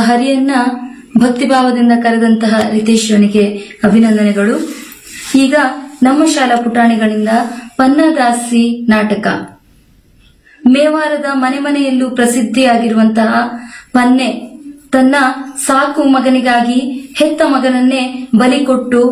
ಹರಿಯನ್ನ ಭಕ್ತಿಭಾವದಿಂದ ಕರೆದಂತಹ ರಿತೇಶ್ವರನಿಗೆ ಅಭಿನಂದನೆಗಳು ಈಗ ನಮ್ಮ ಶಾಲಾ ಪುಟಾಣಿಗಳಿಂದ ಪನ್ನದಾಸಿ ನಾಟಕ ಮೇವಾರದ ಮನೆ ಮನೆಯಲ್ಲೂ ಪ್ರಸಿದ್ಧಿಯಾಗಿರುವಂತಹ ಪನ್ನೆ ತನ್ನ ಸಾಕು ಮಗನಿಗಾಗಿ ಹೆತ್ತ ಮಗನನ್ನೇ ಬಲಿ ಕೊಟ್ಟು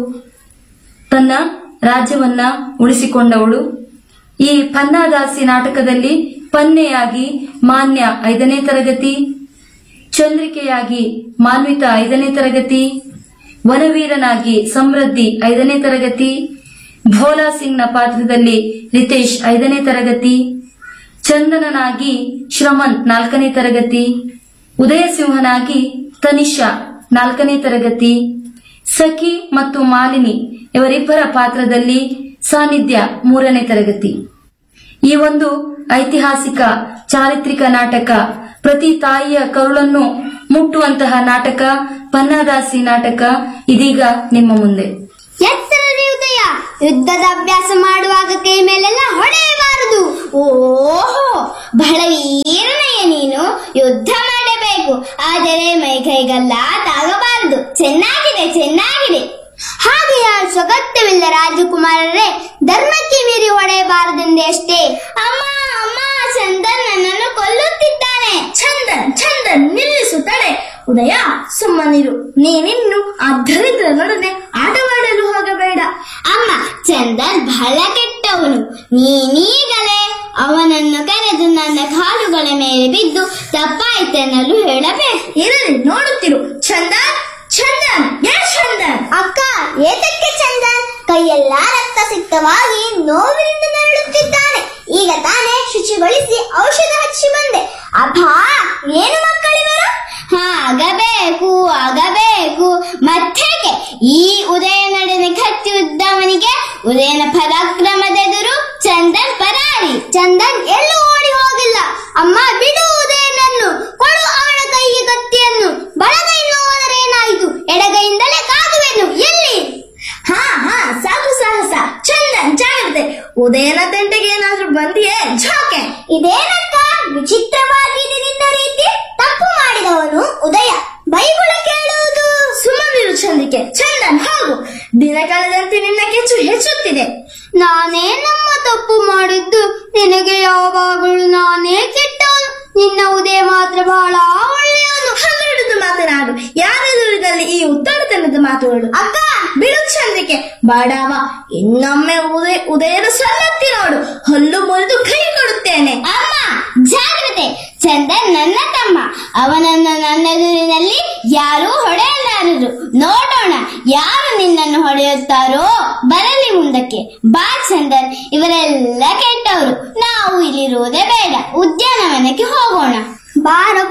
ತನ್ನ ರಾಜ್ಯವನ್ನ ಉಳಿಸಿಕೊಂಡವಳು ಈ ಪನ್ನಾದಾಸಿ ನಾಟಕದಲ್ಲಿ ಪನ್ನೆಯಾಗಿ ಮಾನ್ಯ ಐದನೇ ತರಗತಿ ಚಂದ್ರಿಕೆಯಾಗಿ ಮಾನ್ವಿತ ಐದನೇ ತರಗತಿ ವನವೀರನಾಗಿ ಸಮೃದ್ಧಿ ಐದನೇ ತರಗತಿ ಭೋಲಾ ಸಿಂಗ್ನ ಪಾತ್ರದಲ್ಲಿ ರಿತೇಶ್ ಐದನೇ ತರಗತಿ ಚಂದನನಾಗಿ ಶ್ರಮಂತ್ ನಾಲ್ಕನೇ ತರಗತಿ ಉದಯಸಿಂಹನಾಗಿ ತನಿಷಾ ನಾಲ್ಕನೇ ತರಗತಿ ಸಖಿ ಮತ್ತು ಮಾಲಿನಿ ಇವರಿಬ್ಬರ ಪಾತ್ರದಲ್ಲಿ ಸಾನ್ನಿಧ್ಯ ಮೂರನೇ ತರಗತಿ ಈ ಒಂದು ಐತಿಹಾಸಿಕ ಚಾರಿತ್ರಿಕ ನಾಟಕ ಪ್ರತಿ ತಾಯಿಯ ಕರುಳನ್ನು ಮುಟ್ಟುವಂತಹ ನಾಟಕ ಪನ್ನಾದಾಸಿ ನಾಟಕ ಇದೀಗ ನಿಮ್ಮ ಮುಂದೆ ಎತ್ತರದಿ ಉದಯ ಯುದ್ಧದ ಅಭ್ಯಾಸ ಮಾಡುವಾಗ ಕೈ ಮೇಲೆಲ್ಲ ಹೊಡೆಯಬಾರದು ಓಹೋ ಬಹಳ ವೀರನೆಯ ನೀನು ಯುದ್ಧ ಮಾಡಬೇಕು ಆದರೆ ಮೈ ಕೈಗಲ್ಲ ತಾಗಬಾರದು ಚೆನ್ನಾಗಿದೆ ಚೆನ್ನಾಗಿದೆ ಹಾಗೆ ಆಡಿಸುವ ಅಗತ್ಯವಿಲ್ಲ ರಾಜಕುಮಾರರೇ ಧರ್ಮಕ್ಕೆ ಮೀರಿ ಹೊಡೆಯಬಾರದೆಂದೇ ಅಷ್ಟೇ ಅಮ್ಮ ಅಮ್ಮ ಚಂದನ್ ನನ್ನನ್ನು ಕೊಲ್ಲುತ್ತಿದ್ದಾನೆ ಚಂದನ್ ಚಂದನ್ ನಿಲ್ಲಿಸು ತಡೆ ಉದಯ ಸುಮ್ಮನಿರು ನೀನಿನ್ನು ಆ ದರಿದ್ರನೊಡನೆ ಆಟವಾಡಲು ಹೋಗಬೇಡ ಅಮ್ಮ ಚಂದನ್ ಬಹಳ ಕೆಟ್ಟವನು ನೀನೀಗಲೇ ಅವನನ್ನು ಕರೆದು ನನ್ನ ಕಾಲುಗಳ ಮೇಲೆ ಬಿದ್ದು ತಪ್ಪಾಯ್ತೆನ್ನಲು ಹೇಳಬೇಕು ಇರಲಿ ನೋಡುತ್ತಿರು ಚಂದನ್ ಚಂದನ್ ಏ ಚಂದನ್ ಅಕ್ಕ ಏತಕ್ಕೆ ಚಂದನ್ ಕೈಯೆಲ್ಲ ರಕ್ತ ಸಿಕ್ತವಾಗಿ ನೋವಿನಿಂದ ನರಳುತ್ತಿದ್ದಾನೆ ಈಗ ತಾನೇ ಶುಚಿಗೊಳಿಸಿ ಔಷಧ ಹಚ್ಚಿ ಬಂದೆ ಅಭಾ ಏನು ಮಕ್ಕಳಿವರು ಆಗಬೇಕು ಆಗಬೇಕು ಮತ್ತೇಕೆ ಈ ಉದಯ ನಡೆನೆ ಕತ್ತಿ ಉದ್ದವನಿಗೆ ಉದಯನ ಪರಾಕ್ರಮದೆದುರು ಚಂದನ್ ಪರಾರಿ ಚಂದನ್ ಎಲ್ಲೂ ಓಡಿ ಹೋಗಿಲ್ಲ ಅಮ್ಮ ಬಿಡು ಉದಯನನ್ನು ಕೊಡು ಅವನ ಕೈಗೆ ಕತ್ತಿಯನ್ನು ಬಲಗೈಯಿಂದ ಹೋದರೆ ಏನಾಯಿತು ಎಡಗೈಯಿಂದಲೇ ಕಾದುವೆನು ಎಲ್ಲಿ ಹಾ ಹಾ ಸಾಕು ಸಾಹಸ ಚಂದನ್ ಜಾಗ್ರತೆ ಉದಯನ ತಂಟೆಗೆ ಏನಾದ್ರೂ ಬಂದಿಯೇ ಝಾಕೆ ಇದೇನಕ್ಕ ವಿಚಿತ್ರವಾಗಿದೆ ನಿನ್ನ ರೀತಿ ತಪ್ಪು ಮಾಡಿದವನು ಉದಯ ಬೈಗುಳ ಕೇಳುವುದು ಸುಮ್ಮನಿರು ಚಂದಿಕೆ ಚಂದನ್ ಹೋಗು ದಿನ ಕಳೆದಂತೆ ನಿನ್ನ ಕೆಚ್ಚು ಹೆಚ್ಚುತ್ತಿದೆ ನಾನೇ ನಮ್ಮ ತಪ್ಪು ಮಾಡಿದ್ದು ನಿನಗೆ ಯಾವಾಗಲೂ ನಾನೇ ಕೆಟ್ಟವನು ನಿನ್ನ ಉದಯ ಮಾತ್ರ ಬಹಳ ಒಳ್ಳೆಯವನು ಹಗರಡದು ಮಾತನಾಡು ಯಾರೆದುರಿನಲ್ಲಿ ಈ ಉತ್ತರತನದ ಮಾತುಗಳು ಅಕ್ಕ ಬಿಡು ಚಂದ್ರಿಕೆ ಬಾಡಾವ ಇನ್ನೊಮ್ಮೆ ಉದಯ ಉದಯದ ಸಲ್ಲತ್ತಿ ನೋಡು ಹಲ್ಲು ಮುರಿದು ಕೈ ಕೊಡುತ್ತೇನೆ ಅಮ್ಮ ಜಾಗ್ರತೆ ಚಂದನ್ ನನ್ನ ತಮ್ಮ ಅವನನ್ನು ನನ್ನ ಎದುರಿನಲ್ಲಿ ಯಾರೂ ಹೊಡೆಯಲಾರರು ನೋಡೋಣ ಯಾರು ನಿನ್ನನ್ನು ಹೊಡೆಯುತ್ತಾರೋ ಬರಲಿ ಮುಂದಕ್ಕೆ ಬಾ ಚಂದನ್ ಇವರೆಲ್ಲ ಕೆಟ್ಟವರು ನಾವು ಇಲ್ಲಿರುವುದೇ ಬೇಡ ಉದ್ಯಾನವನಕ್ಕೆ ಹೋಗೋಣ ಬಾರ